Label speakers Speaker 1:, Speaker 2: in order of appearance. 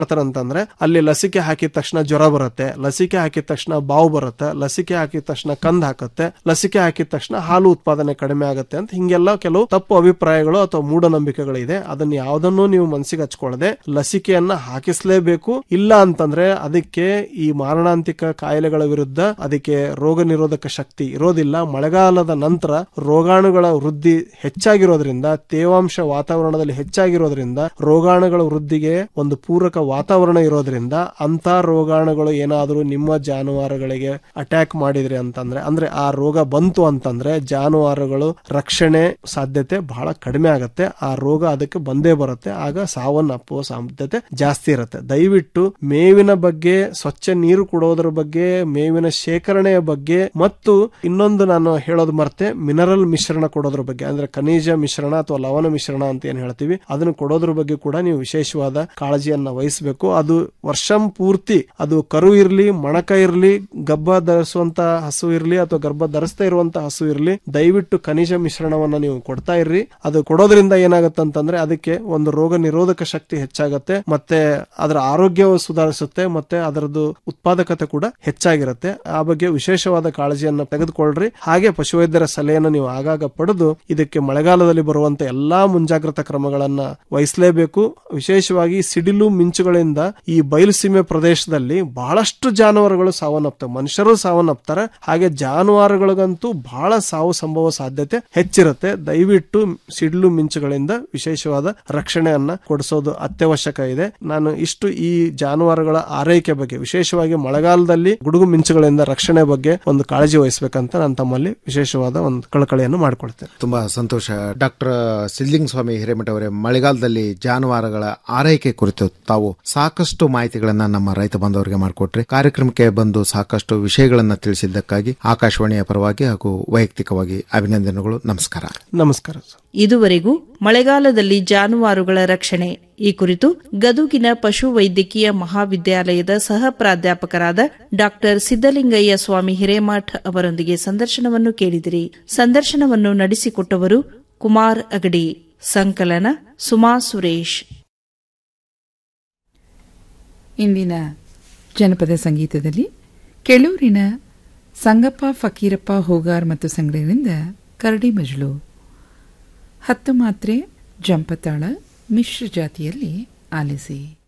Speaker 1: ಮಾಡ್ತಾರಂತಂದ್ರೆ ಅಲ್ಲಿ ಲಸಿಕೆ ಹಾಕಿದ ತಕ್ಷಣ ಜ್ವರ ಬರುತ್ತೆ ಲಸಿಕೆ ಹಾಕಿದ ತಕ್ಷಣ ಬಾವು ಬರುತ್ತೆ ಲಸಿಕೆ ಹಾಕಿದ ತಕ್ಷಣ ಕಂದ್ ಹಾಕುತ್ತೆ ಲಸಿಕೆ ಹಾಕಿದ ತಕ್ಷಣ ಹಾಲು ಉತ್ಪಾದನೆ ಕಡಿಮೆ ಆಗುತ್ತೆ ಅಂತ ಹಿಂಗೆಲ್ಲ ಕೆಲವು ತಪ್ಪು ಅಭಿಪ್ರಾಯಗಳು ಅಥವಾ ಮೂಢನಂಬಿಕೆಗಳು ಇದೆ ಅದನ್ನ ಯಾವ್ದನ್ನೂ ನೀವು ಮನಸ್ಸಿಗೆ ಹಚ್ಕೊಳ್ಳದೆ ಲಸಿಕೆಯನ್ನ ಹಾಕಿಸ್ಲೇಬೇಕು ಇಲ್ಲ ಅಂತಂದ್ರೆ ಅದಕ್ಕೆ ಈ ಮಾರಣಾಂತಿಕ ಕಾಯಿಲೆಗಳ ವಿರುದ್ಧ ಅದಕ್ಕೆ ರೋಗ ನಿರೋಧಕ ಶಕ್ತಿ ಇರೋದಿಲ್ಲ ಮಳೆಗಾಲದ ನಂತರ ರೋಗಾಣುಗಳ ವೃದ್ಧಿ ಹೆಚ್ಚಾಗಿರೋದ್ರಿಂದ ತೇವಾಂಶ ವಾತಾವರಣದಲ್ಲಿ ಹೆಚ್ಚಾಗಿರೋದ್ರಿಂದ ರೋಗಾಣುಗಳ ವೃದ್ಧಿಗೆ ಒಂದು ಪೂರಕ ವಾತಾವರಣ ಇರೋದ್ರಿಂದ ಅಂತ ರೋಗಾಣುಗಳು ಏನಾದರೂ ನಿಮ್ಮ ಜಾನುವಾರುಗಳಿಗೆ ಅಟ್ಯಾಕ್ ಮಾಡಿದ್ರಿ ಅಂತಂದ್ರೆ ಅಂದ್ರೆ ಆ ರೋಗ ಬಂತು ಅಂತಂದ್ರೆ ಜಾನುವಾರುಗಳು ರಕ್ಷಣೆ ಸಾಧ್ಯತೆ ಬಹಳ ಕಡಿಮೆ ಆಗುತ್ತೆ ಆ ರೋಗ ಅದಕ್ಕೆ ಬಂದೇ ಬರುತ್ತೆ ಆಗ ಸಾವನ್ನಪ್ಪುವ ಸಾಧ್ಯತೆ ಜಾಸ್ತಿ ಇರುತ್ತೆ ದಯವಿಟ್ಟು ಮೇವಿನ ಬಗ್ಗೆ ಸ್ವಚ್ಛ ನೀರು ಕೊಡೋದ್ರ ಬಗ್ಗೆ ಮೇವಿನ ಶೇಖರಣೆಯ ಬಗ್ಗೆ ಮತ್ತು ಇನ್ನೊಂದು ನಾನು ಹೇಳೋದು ಮರ್ತೆ ಮಿನರಲ್ ಮಿಶ್ರಣ ಕೊಡೋದ್ರ ಬಗ್ಗೆ ಅಂದ್ರೆ ಖನಿಜ ಮಿಶ್ರಣ ಅಥವಾ ಲವಣ ಮಿಶ್ರಣ ಅಂತ ಏನ್ ಹೇಳ್ತೀವಿ ಅದನ್ನು ಕೊಡೋದ್ರ ಬಗ್ಗೆ ಕೂಡ ನೀವು ವಿಶೇಷವಾದ ಕಾಳಜಿಯನ್ನ ವಹಿಸಬೇಕು ಅದು ವರ್ಷಂ ಪೂರ್ತಿ ಅದು ಕರು ಇರ್ಲಿ ಮಣಕ ಇರ್ಲಿ ಗಬ್ಬ ಧರಿಸುವಂತ ಹಸು ಇರ್ಲಿ ಅಥವಾ ಗರ್ಭ ಧರಿಸ್ತಾ ಇರುವಂತ ಹಸು ಇರ್ಲಿ ದಯವಿಟ್ಟು ಖನಿಜ ಮಿಶ್ರಣವನ್ನ ನೀವು ಕೊಡ್ತಾ ಇರ್ರಿ ಅದು ಕೊಡೋದ್ರಿಂದ ಏನಾಗುತ್ತೆ ಅಂತಂದ್ರೆ ಅದಕ್ಕೆ ಒಂದು ರೋಗ ನಿರೋಧಕ ಶಕ್ತಿ ಹೆಚ್ಚಾಗತ್ತೆ ಮತ್ತೆ ಅದರ ಆರೋಗ್ಯವು ಸುಧಾರಿಸುತ್ತೆ ಮತ್ತೆ ಅದರದ್ದು ಉತ್ಪಾದಕತೆ ಕೂಡ ಹೆಚ್ಚಾಗಿರುತ್ತೆ ಆ ಬಗ್ಗೆ ವಿಶೇಷವಾದ ಕಾಳಜಿಯನ್ನ ತೆಗೆದುಕೊಳ್ಳ್ರಿ ಹಾಗೆ ಪಶುವೈದ್ಯರ ಸಲಹೆಯನ್ನು ನೀವು ಆಗಾಗ ಪಡೆದು ಇದಕ್ಕೆ ಮಳೆಗಾಲದಲ್ಲಿ ಬರುವಂತ ಎಲ್ಲಾ ಮುಂಜಾಗ್ರತಾ ಕ್ರಮಗಳನ್ನ ವಹಿಸಲೇಬೇಕು ವಿಶೇಷವಾಗಿ ಸಿಡಿಲು ಮಿಂಚುಗಳಿಂದ ಈ ಬಯಲುಸೀಮೆ ಪ್ರದೇಶದಲ್ಲಿ ಬಹಳಷ್ಟು ಜಾನುವಾರುಗಳು ಸಾವನ್ನಪ್ತವೆ ಮನುಷ್ಯರು ಸಾವನ್ನಪ್ತಾರೆ ಹಾಗೆ ಜಾನುವಾರುಗಳಿಗಂತೂ ಬಹಳ ಸಾವು ಸಂಭವ ಸಾಧ್ಯತೆ ಹೆಚ್ಚಿರುತ್ತೆ ದಯವಿಟ್ಟು ಸಿಡಿಲು ಮಿಂಚುಗಳಿಂದ ವಿಶೇಷವಾದ ರಕ್ಷಣೆಯನ್ನ ಕೊಡಿಸೋದು ಅತ್ಯವಶ್ಯಕ ಇದೆ ನಾನು ಇಷ್ಟು ಈ ಜಾನುವಾರುಗಳ ಆರೈಕೆ ಬಗ್ಗೆ ವಿಶೇಷವಾಗಿ ಮಳೆಗಾಲದಲ್ಲಿ ಗುಡುಗು ಮಿಂಚುಗಳಿಂದ ರಕ್ಷಣೆ ಬಗ್ಗೆ ಒಂದು ಕಾಳಜಿ ವಹಿಸಬೇಕಂತ ನಾನು ತಮ್ಮಲ್ಲಿ ವಿಶೇಷವಾದ ಒಂದು ಕಳಕಳಿಯನ್ನು ಮಾಡ್ಕೊಳ್ತೇನೆ
Speaker 2: ತುಂಬಾ ಸಂತೋಷ ಡಾಕ್ಟರ್ ಸಿದ್ಲಿಂಗ ಸ್ವಾಮಿ ಹಿರೇಮಠ ಅವರೇ ಮಳೆಗಾಲದಲ್ಲಿ ಜಾನುವಾರುಗಳ ಆರೈಕೆ ಕುರಿತು ತಾವು ಸಾಕಷ್ಟು ಮಾಹಿತಿಗಳನ್ನ ನಮ್ಮ ರೈತ ಬಾಂಧವರಿಗೆ ಮಾಡಿಕೊಟ್ರಿ ಕಾರ್ಯಕ್ರಮಕ್ಕೆ ಬಂದು ಸಾಕಷ್ಟು ವಿಷಯಗಳನ್ನ ತಿಳಿಸಿದ್ದಕ್ಕಾಗಿ ಆಕಾಶವಾಣಿಯ ಪರವಾಗಿ ಹಾಗೂ ವೈಯಕ್ತಿಕವಾಗಿ ಅಭಿನಂದನೆಗಳು ನಮಸ್ಕಾರ
Speaker 1: ನಮಸ್ಕಾರ
Speaker 3: ಇದುವರೆಗೂ ಮಳೆಗಾಲದಲ್ಲಿ ಜಾನುವಾರುಗಳ ರಕ್ಷಣೆ ಈ ಕುರಿತು ಗದುಗಿನ ಪಶು ವೈದ್ಯಕೀಯ ಮಹಾವಿದ್ಯಾಲಯದ ಸಹ ಪ್ರಾಧ್ಯಾಪಕರಾದ ಡಾಕ್ಟರ್ ಸಿದ್ದಲಿಂಗಯ್ಯ ಸ್ವಾಮಿ ಹಿರೇಮಠ್ ಅವರೊಂದಿಗೆ ಸಂದರ್ಶನವನ್ನು ಕೇಳಿದಿರಿ ಸಂದರ್ಶನವನ್ನು ನಡೆಸಿಕೊಟ್ಟವರು ಕುಮಾರ್ ಅಗಡಿ ಸಂಕಲನ ಸುಮಾ ಸುರೇಶ್
Speaker 4: ಇಂದಿನ ಜನಪದ ಸಂಗೀತದಲ್ಲಿ ಕೆಳೂರಿನ ಸಂಗಪ್ಪ ಫಕೀರಪ್ಪ ಹೋಗಾರ್ ಮತ್ತು ಸಂಗಡಿನಿಂದ ಕರಡಿ ಮಜಲು ಹತ್ತು ಮಾತ್ರೆ ಜಂಪತಾಳ ಮಿಶ್ರ ಜಾತಿಯಲ್ಲಿ ಆಲಿಸಿ